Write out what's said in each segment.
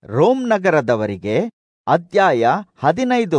Rome ನಗರದವರಿಗೆ ಅಧ್ಯಾಯ ಹದಿನೈದು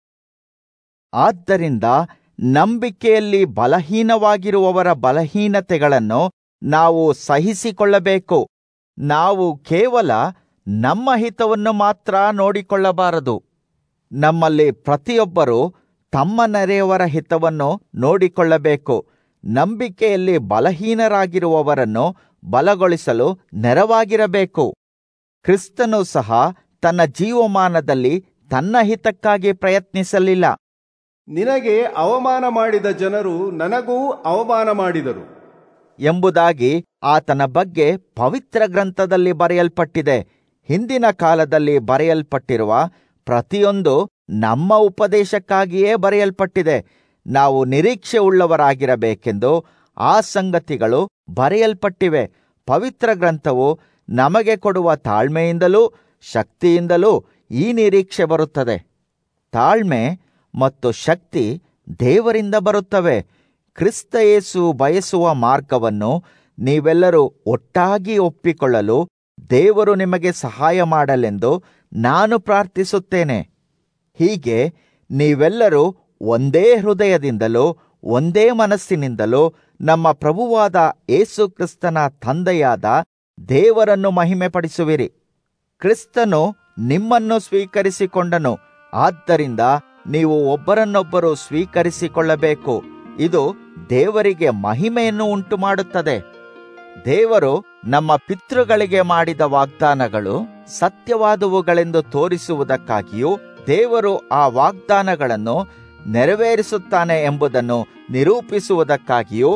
ಆದ್ದರಿಂದ ನಂಬಿಕೆಯಲ್ಲಿ ಬಲಹೀನವಾಗಿರುವವರ ಬಲಹೀನತೆಗಳನ್ನು ನಾವು ಸಹಿಸಿಕೊಳ್ಳಬೇಕು ನಾವು ಕೇವಲ ನಮ್ಮ ಹಿತವನ್ನು ಮಾತ್ರ ನೋಡಿಕೊಳ್ಳಬಾರದು ನಮ್ಮಲ್ಲಿ ಪ್ರತಿಯೊಬ್ಬರೂ ತಮ್ಮ ನೆರೆಯವರ ಹಿತವನ್ನು ನೋಡಿಕೊಳ್ಳಬೇಕು ನಂಬಿಕೆಯಲ್ಲಿ ಬಲಹೀನರಾಗಿರುವವರನ್ನು ಬಲಗೊಳಿಸಲು ನೆರವಾಗಿರಬೇಕು ಕ್ರಿಸ್ತನು ಸಹ ತನ್ನ ಜೀವಮಾನದಲ್ಲಿ ತನ್ನ ಹಿತಕ್ಕಾಗಿ ಪ್ರಯತ್ನಿಸಲಿಲ್ಲ ನಿನಗೆ ಅವಮಾನ ಮಾಡಿದ ಜನರು ನನಗೂ ಅವಮಾನ ಮಾಡಿದರು ಎಂಬುದಾಗಿ ಆತನ ಬಗ್ಗೆ ಪವಿತ್ರ ಗ್ರಂಥದಲ್ಲಿ ಬರೆಯಲ್ಪಟ್ಟಿದೆ ಹಿಂದಿನ ಕಾಲದಲ್ಲಿ ಬರೆಯಲ್ಪಟ್ಟಿರುವ ಪ್ರತಿಯೊಂದು ನಮ್ಮ ಉಪದೇಶಕ್ಕಾಗಿಯೇ ಬರೆಯಲ್ಪಟ್ಟಿದೆ ನಾವು ನಿರೀಕ್ಷೆ ಉಳ್ಳವರಾಗಿರಬೇಕೆಂದು ಆ ಸಂಗತಿಗಳು ಬರೆಯಲ್ಪಟ್ಟಿವೆ ಪವಿತ್ರ ಗ್ರಂಥವು ನಮಗೆ ಕೊಡುವ ತಾಳ್ಮೆಯಿಂದಲೂ ಶಕ್ತಿಯಿಂದಲೂ ಈ ನಿರೀಕ್ಷೆ ಬರುತ್ತದೆ ತಾಳ್ಮೆ ಮತ್ತು ಶಕ್ತಿ ದೇವರಿಂದ ಬರುತ್ತವೆ ಕ್ರಿಸ್ತ ಯೇಸು ಬಯಸುವ ಮಾರ್ಗವನ್ನು ನೀವೆಲ್ಲರೂ ಒಟ್ಟಾಗಿ ಒಪ್ಪಿಕೊಳ್ಳಲು ದೇವರು ನಿಮಗೆ ಸಹಾಯ ಮಾಡಲೆಂದು ನಾನು ಪ್ರಾರ್ಥಿಸುತ್ತೇನೆ ಹೀಗೆ ನೀವೆಲ್ಲರೂ ಒಂದೇ ಹೃದಯದಿಂದಲೂ ಒಂದೇ ಮನಸ್ಸಿನಿಂದಲೂ ನಮ್ಮ ಪ್ರಭುವಾದ ಏಸು ಕ್ರಿಸ್ತನ ತಂದೆಯಾದ ದೇವರನ್ನು ಮಹಿಮೆಪಡಿಸುವಿರಿ ಕ್ರಿಸ್ತನು ನಿಮ್ಮನ್ನು ಸ್ವೀಕರಿಸಿಕೊಂಡನು ಆದ್ದರಿಂದ ನೀವು ಒಬ್ಬರನ್ನೊಬ್ಬರು ಸ್ವೀಕರಿಸಿಕೊಳ್ಳಬೇಕು ಇದು ದೇವರಿಗೆ ಮಹಿಮೆಯನ್ನು ಉಂಟುಮಾಡುತ್ತದೆ ದೇವರು ನಮ್ಮ ಪಿತೃಗಳಿಗೆ ಮಾಡಿದ ವಾಗ್ದಾನಗಳು ಸತ್ಯವಾದವುಗಳೆಂದು ತೋರಿಸುವುದಕ್ಕಾಗಿಯೂ ದೇವರು ಆ ವಾಗ್ದಾನಗಳನ್ನು ನೆರವೇರಿಸುತ್ತಾನೆ ಎಂಬುದನ್ನು ನಿರೂಪಿಸುವುದಕ್ಕಾಗಿಯೂ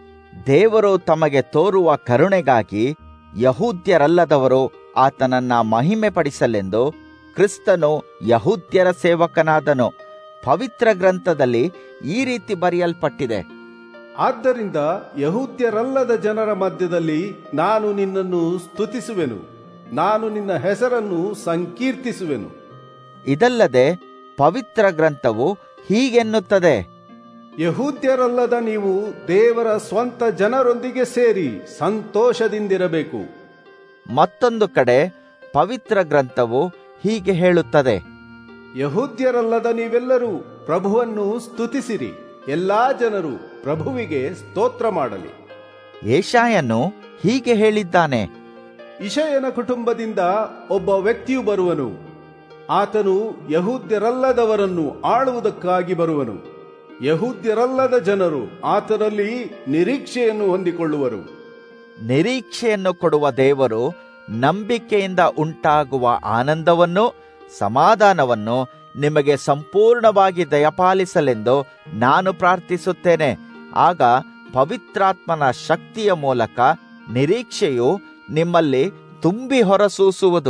ದೇವರು ತಮಗೆ ತೋರುವ ಕರುಣೆಗಾಗಿ ಯಹೂದ್ಯರಲ್ಲದವರು ಆತನನ್ನ ಮಹಿಮೆಪಡಿಸಲೆಂದು ಕ್ರಿಸ್ತನು ಯಹೂದ್ಯರ ಸೇವಕನಾದನು ಪವಿತ್ರ ಗ್ರಂಥದಲ್ಲಿ ಈ ರೀತಿ ಬರೆಯಲ್ಪಟ್ಟಿದೆ ಆದ್ದರಿಂದ ಯಹೂದ್ಯರಲ್ಲದ ಜನರ ಮಧ್ಯದಲ್ಲಿ ನಾನು ನಿನ್ನನ್ನು ಸ್ತುತಿಸುವೆನು ನಾನು ನಿನ್ನ ಹೆಸರನ್ನು ಸಂಕೀರ್ತಿಸುವೆನು ಇದಲ್ಲದೆ ಪವಿತ್ರ ಗ್ರಂಥವು ಹೀಗೆನ್ನುತ್ತದೆ ಯಹೂದ್ಯರಲ್ಲದ ನೀವು ದೇವರ ಸ್ವಂತ ಜನರೊಂದಿಗೆ ಸೇರಿ ಸಂತೋಷದಿಂದಿರಬೇಕು ಮತ್ತೊಂದು ಕಡೆ ಪವಿತ್ರ ಗ್ರಂಥವು ಹೀಗೆ ಹೇಳುತ್ತದೆ ಯಹೂದ್ಯರಲ್ಲದ ನೀವೆಲ್ಲರೂ ಪ್ರಭುವನ್ನು ಸ್ತುತಿಸಿರಿ ಎಲ್ಲಾ ಜನರು ಪ್ರಭುವಿಗೆ ಸ್ತೋತ್ರ ಮಾಡಲಿ ಏಷಾಯನು ಹೀಗೆ ಹೇಳಿದ್ದಾನೆ ಇಷಯನ ಕುಟುಂಬದಿಂದ ಒಬ್ಬ ವ್ಯಕ್ತಿಯು ಬರುವನು ಆತನು ಯಹೂದ್ಯರಲ್ಲದವರನ್ನು ಆಳುವುದಕ್ಕಾಗಿ ಬರುವನು ಯಹೂದ್ಯರಲ್ಲದ ಜನರು ಆತನಲ್ಲಿ ನಿರೀಕ್ಷೆಯನ್ನು ಹೊಂದಿಕೊಳ್ಳುವರು ನಿರೀಕ್ಷೆಯನ್ನು ಕೊಡುವ ದೇವರು ನಂಬಿಕೆಯಿಂದ ಉಂಟಾಗುವ ಆನಂದವನ್ನು ಸಮಾಧಾನವನ್ನು ನಿಮಗೆ ಸಂಪೂರ್ಣವಾಗಿ ದಯಪಾಲಿಸಲೆಂದು ನಾನು ಪ್ರಾರ್ಥಿಸುತ್ತೇನೆ ಆಗ ಪವಿತ್ರಾತ್ಮನ ಶಕ್ತಿಯ ಮೂಲಕ ನಿರೀಕ್ಷೆಯು ನಿಮ್ಮಲ್ಲಿ ತುಂಬಿ ಹೊರಸೂಸುವುದು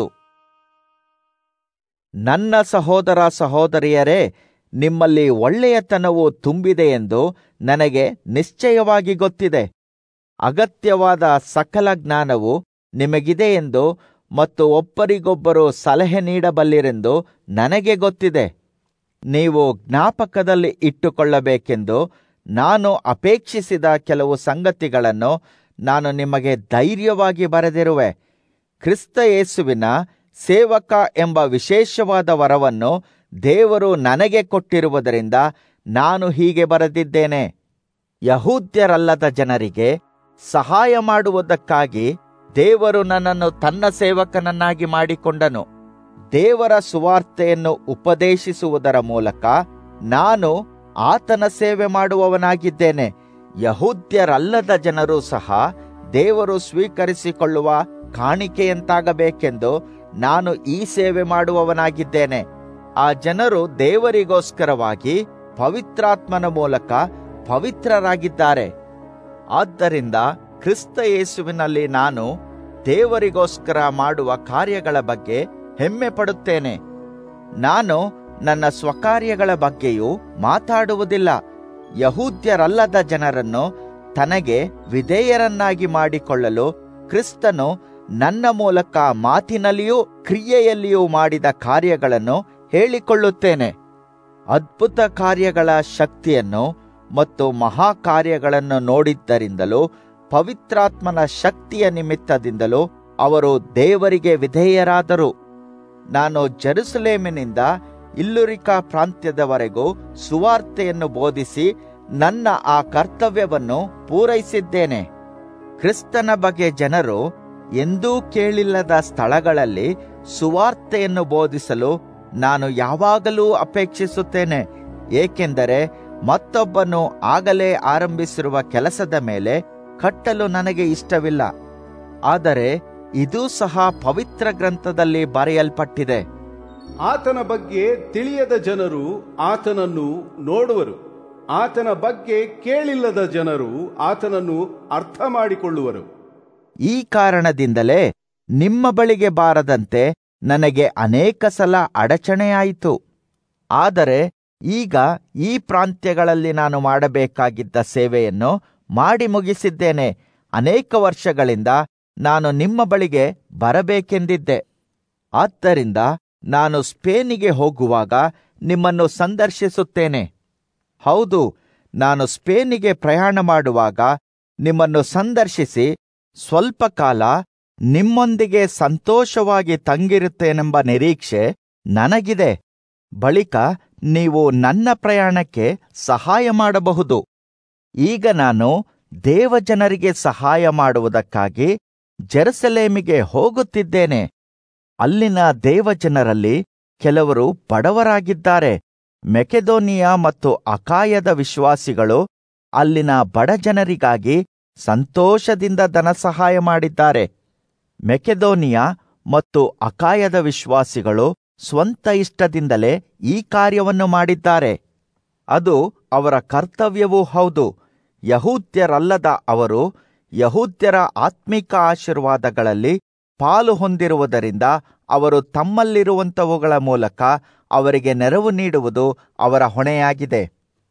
ನನ್ನ ಸಹೋದರ ಸಹೋದರಿಯರೇ ನಿಮ್ಮಲ್ಲಿ ಒಳ್ಳೆಯತನವು ತುಂಬಿದೆ ಎಂದು ನನಗೆ ನಿಶ್ಚಯವಾಗಿ ಗೊತ್ತಿದೆ ಅಗತ್ಯವಾದ ಸಕಲ ಜ್ಞಾನವು ನಿಮಗಿದೆ ಎಂದು ಮತ್ತು ಒಬ್ಬರಿಗೊಬ್ಬರು ಸಲಹೆ ನೀಡಬಲ್ಲಿರೆಂದು ನನಗೆ ಗೊತ್ತಿದೆ ನೀವು ಜ್ಞಾಪಕದಲ್ಲಿ ಇಟ್ಟುಕೊಳ್ಳಬೇಕೆಂದು ನಾನು ಅಪೇಕ್ಷಿಸಿದ ಕೆಲವು ಸಂಗತಿಗಳನ್ನು ನಾನು ನಿಮಗೆ ಧೈರ್ಯವಾಗಿ ಬರೆದಿರುವೆ ಕ್ರಿಸ್ತ ಯೇಸುವಿನ ಸೇವಕ ಎಂಬ ವಿಶೇಷವಾದ ವರವನ್ನು ದೇವರು ನನಗೆ ಕೊಟ್ಟಿರುವುದರಿಂದ ನಾನು ಹೀಗೆ ಬರೆದಿದ್ದೇನೆ ಯಹೂದ್ಯರಲ್ಲದ ಜನರಿಗೆ ಸಹಾಯ ಮಾಡುವುದಕ್ಕಾಗಿ ದೇವರು ನನ್ನನ್ನು ತನ್ನ ಸೇವಕನನ್ನಾಗಿ ಮಾಡಿಕೊಂಡನು ದೇವರ ಸುವಾರ್ತೆಯನ್ನು ಉಪದೇಶಿಸುವುದರ ಮೂಲಕ ನಾನು ಆತನ ಸೇವೆ ಮಾಡುವವನಾಗಿದ್ದೇನೆ ಯಹೂದ್ಯರಲ್ಲದ ಜನರು ಸಹ ದೇವರು ಸ್ವೀಕರಿಸಿಕೊಳ್ಳುವ ಕಾಣಿಕೆಯಂತಾಗಬೇಕೆಂದು ನಾನು ಈ ಸೇವೆ ಮಾಡುವವನಾಗಿದ್ದೇನೆ ಆ ಜನರು ದೇವರಿಗೋಸ್ಕರವಾಗಿ ಪವಿತ್ರಾತ್ಮನ ಮೂಲಕ ಪವಿತ್ರರಾಗಿದ್ದಾರೆ ಆದ್ದರಿಂದ ಕ್ರಿಸ್ತ ಯೇಸುವಿನಲ್ಲಿ ನಾನು ದೇವರಿಗೋಸ್ಕರ ಮಾಡುವ ಕಾರ್ಯಗಳ ಬಗ್ಗೆ ಹೆಮ್ಮೆ ಪಡುತ್ತೇನೆ ನಾನು ನನ್ನ ಸ್ವಕಾರ್ಯಗಳ ಬಗ್ಗೆಯೂ ಮಾತಾಡುವುದಿಲ್ಲ ಯಹೂದ್ಯರಲ್ಲದ ಜನರನ್ನು ತನಗೆ ವಿಧೇಯರನ್ನಾಗಿ ಮಾಡಿಕೊಳ್ಳಲು ಕ್ರಿಸ್ತನು ನನ್ನ ಮೂಲಕ ಮಾತಿನಲ್ಲಿಯೂ ಕ್ರಿಯೆಯಲ್ಲಿಯೂ ಮಾಡಿದ ಕಾರ್ಯಗಳನ್ನು ಹೇಳಿಕೊಳ್ಳುತ್ತೇನೆ ಅದ್ಭುತ ಕಾರ್ಯಗಳ ಶಕ್ತಿಯನ್ನು ಮತ್ತು ಮಹಾಕಾರ್ಯಗಳನ್ನು ನೋಡಿದ್ದರಿಂದಲೂ ಪವಿತ್ರಾತ್ಮನ ಶಕ್ತಿಯ ನಿಮಿತ್ತದಿಂದಲೂ ಅವರು ದೇವರಿಗೆ ವಿಧೇಯರಾದರು ನಾನು ಜೆರುಸಲೇಮಿನಿಂದ ಇಲ್ಲುರಿಕಾ ಪ್ರಾಂತ್ಯದವರೆಗೂ ಸುವಾರ್ತೆಯನ್ನು ಬೋಧಿಸಿ ನನ್ನ ಆ ಕರ್ತವ್ಯವನ್ನು ಪೂರೈಸಿದ್ದೇನೆ ಕ್ರಿಸ್ತನ ಬಗ್ಗೆ ಜನರು ಎಂದೂ ಕೇಳಿಲ್ಲದ ಸ್ಥಳಗಳಲ್ಲಿ ಸುವಾರ್ತೆಯನ್ನು ಬೋಧಿಸಲು ನಾನು ಯಾವಾಗಲೂ ಅಪೇಕ್ಷಿಸುತ್ತೇನೆ ಏಕೆಂದರೆ ಮತ್ತೊಬ್ಬನು ಆಗಲೇ ಆರಂಭಿಸಿರುವ ಕೆಲಸದ ಮೇಲೆ ಕಟ್ಟಲು ನನಗೆ ಇಷ್ಟವಿಲ್ಲ ಆದರೆ ಇದೂ ಸಹ ಪವಿತ್ರ ಗ್ರಂಥದಲ್ಲಿ ಬರೆಯಲ್ಪಟ್ಟಿದೆ ಆತನ ಬಗ್ಗೆ ತಿಳಿಯದ ಜನರು ಆತನನ್ನು ನೋಡುವರು ಆತನ ಬಗ್ಗೆ ಕೇಳಿಲ್ಲದ ಜನರು ಆತನನ್ನು ಅರ್ಥ ಮಾಡಿಕೊಳ್ಳುವರು ಈ ಕಾರಣದಿಂದಲೇ ನಿಮ್ಮ ಬಳಿಗೆ ಬಾರದಂತೆ ನನಗೆ ಅನೇಕ ಸಲ ಅಡಚಣೆಯಾಯಿತು ಆದರೆ ಈಗ ಈ ಪ್ರಾಂತ್ಯಗಳಲ್ಲಿ ನಾನು ಮಾಡಬೇಕಾಗಿದ್ದ ಸೇವೆಯನ್ನು ಮಾಡಿ ಮುಗಿಸಿದ್ದೇನೆ ಅನೇಕ ವರ್ಷಗಳಿಂದ ನಾನು ನಿಮ್ಮ ಬಳಿಗೆ ಬರಬೇಕೆಂದಿದ್ದೆ ಆದ್ದರಿಂದ ನಾನು ಸ್ಪೇನಿಗೆ ಹೋಗುವಾಗ ನಿಮ್ಮನ್ನು ಸಂದರ್ಶಿಸುತ್ತೇನೆ ಹೌದು ನಾನು ಸ್ಪೇನಿಗೆ ಪ್ರಯಾಣ ಮಾಡುವಾಗ ನಿಮ್ಮನ್ನು ಸಂದರ್ಶಿಸಿ ಸ್ವಲ್ಪ ಕಾಲ ನಿಮ್ಮೊಂದಿಗೆ ಸಂತೋಷವಾಗಿ ತಂಗಿರುತ್ತೇನೆಂಬ ನಿರೀಕ್ಷೆ ನನಗಿದೆ ಬಳಿಕ ನೀವು ನನ್ನ ಪ್ರಯಾಣಕ್ಕೆ ಸಹಾಯ ಮಾಡಬಹುದು ಈಗ ನಾನು ದೇವಜನರಿಗೆ ಸಹಾಯ ಮಾಡುವುದಕ್ಕಾಗಿ ಜೆರುಸಲೇಮಿಗೆ ಹೋಗುತ್ತಿದ್ದೇನೆ ಅಲ್ಲಿನ ದೇವಜನರಲ್ಲಿ ಕೆಲವರು ಬಡವರಾಗಿದ್ದಾರೆ ಮೆಕೆದೋನಿಯಾ ಮತ್ತು ಅಕಾಯದ ವಿಶ್ವಾಸಿಗಳು ಅಲ್ಲಿನ ಬಡ ಜನರಿಗಾಗಿ ಸಂತೋಷದಿಂದ ಧನಸಹಾಯ ಮಾಡಿದ್ದಾರೆ ಮೆಕೆದೋನಿಯಾ ಮತ್ತು ಅಕಾಯದ ವಿಶ್ವಾಸಿಗಳು ಸ್ವಂತ ಇಷ್ಟದಿಂದಲೇ ಈ ಕಾರ್ಯವನ್ನು ಮಾಡಿದ್ದಾರೆ ಅದು ಅವರ ಕರ್ತವ್ಯವೂ ಹೌದು ಯಹೂದ್ಯರಲ್ಲದ ಅವರು ಯಹೂದ್ಯರ ಆತ್ಮಿಕ ಆಶೀರ್ವಾದಗಳಲ್ಲಿ ಪಾಲು ಹೊಂದಿರುವುದರಿಂದ ಅವರು ತಮ್ಮಲ್ಲಿರುವಂಥವುಗಳ ಮೂಲಕ ಅವರಿಗೆ ನೆರವು ನೀಡುವುದು ಅವರ ಹೊಣೆಯಾಗಿದೆ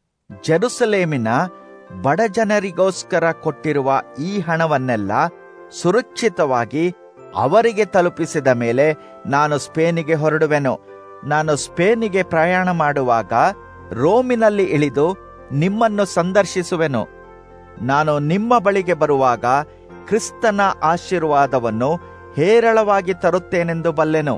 ಜೆರುಸಲೇಮಿನ ಬಡ ಜನರಿಗೋಸ್ಕರ ಕೊಟ್ಟಿರುವ ಈ ಹಣವನ್ನೆಲ್ಲ ಸುರಕ್ಷಿತವಾಗಿ ಅವರಿಗೆ ತಲುಪಿಸಿದ ಮೇಲೆ ನಾನು ಸ್ಪೇನಿಗೆ ಹೊರಡುವೆನು ನಾನು ಸ್ಪೇನಿಗೆ ಪ್ರಯಾಣ ಮಾಡುವಾಗ ರೋಮಿನಲ್ಲಿ ಇಳಿದು ನಿಮ್ಮನ್ನು ಸಂದರ್ಶಿಸುವೆನು ನಾನು ನಿಮ್ಮ ಬಳಿಗೆ ಬರುವಾಗ ಕ್ರಿಸ್ತನ ಆಶೀರ್ವಾದವನ್ನು ಹೇರಳವಾಗಿ ತರುತ್ತೇನೆಂದು ಬಲ್ಲೆನು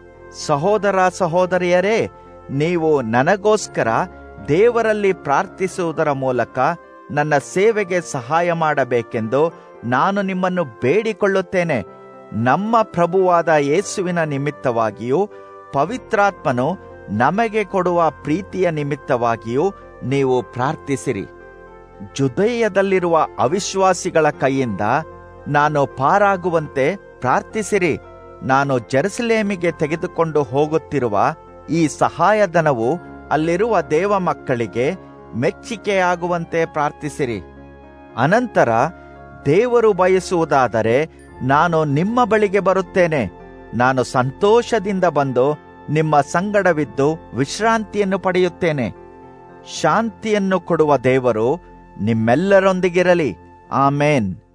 ಸಹೋದರ ಸಹೋದರಿಯರೇ ನೀವು ನನಗೋಸ್ಕರ ದೇವರಲ್ಲಿ ಪ್ರಾರ್ಥಿಸುವುದರ ಮೂಲಕ ನನ್ನ ಸೇವೆಗೆ ಸಹಾಯ ಮಾಡಬೇಕೆಂದು ನಾನು ನಿಮ್ಮನ್ನು ಬೇಡಿಕೊಳ್ಳುತ್ತೇನೆ ನಮ್ಮ ಪ್ರಭುವಾದ ಯೇಸುವಿನ ನಿಮಿತ್ತವಾಗಿಯೂ ಪವಿತ್ರಾತ್ಮನು ನಮಗೆ ಕೊಡುವ ಪ್ರೀತಿಯ ನಿಮಿತ್ತವಾಗಿಯೂ ನೀವು ಪ್ರಾರ್ಥಿಸಿರಿ ಜುದಯ್ಯದಲ್ಲಿರುವ ಅವಿಶ್ವಾಸಿಗಳ ಕೈಯಿಂದ ನಾನು ಪಾರಾಗುವಂತೆ ಪ್ರಾರ್ಥಿಸಿರಿ ನಾನು ಜೆರುಸಲೇಮಿಗೆ ತೆಗೆದುಕೊಂಡು ಹೋಗುತ್ತಿರುವ ಈ ಸಹಾಯಧನವು ಅಲ್ಲಿರುವ ದೇವ ಮಕ್ಕಳಿಗೆ ಮೆಚ್ಚಿಕೆಯಾಗುವಂತೆ ಪ್ರಾರ್ಥಿಸಿರಿ ಅನಂತರ ದೇವರು ಬಯಸುವುದಾದರೆ ನಾನು ನಿಮ್ಮ ಬಳಿಗೆ ಬರುತ್ತೇನೆ ನಾನು ಸಂತೋಷದಿಂದ ಬಂದು ನಿಮ್ಮ ಸಂಗಡವಿದ್ದು ವಿಶ್ರಾಂತಿಯನ್ನು ಪಡೆಯುತ್ತೇನೆ ಶಾಂತಿಯನ್ನು ಕೊಡುವ ದೇವರು ನಿಮ್ಮೆಲ್ಲರೊಂದಿಗಿರಲಿ ಆಮೇನ್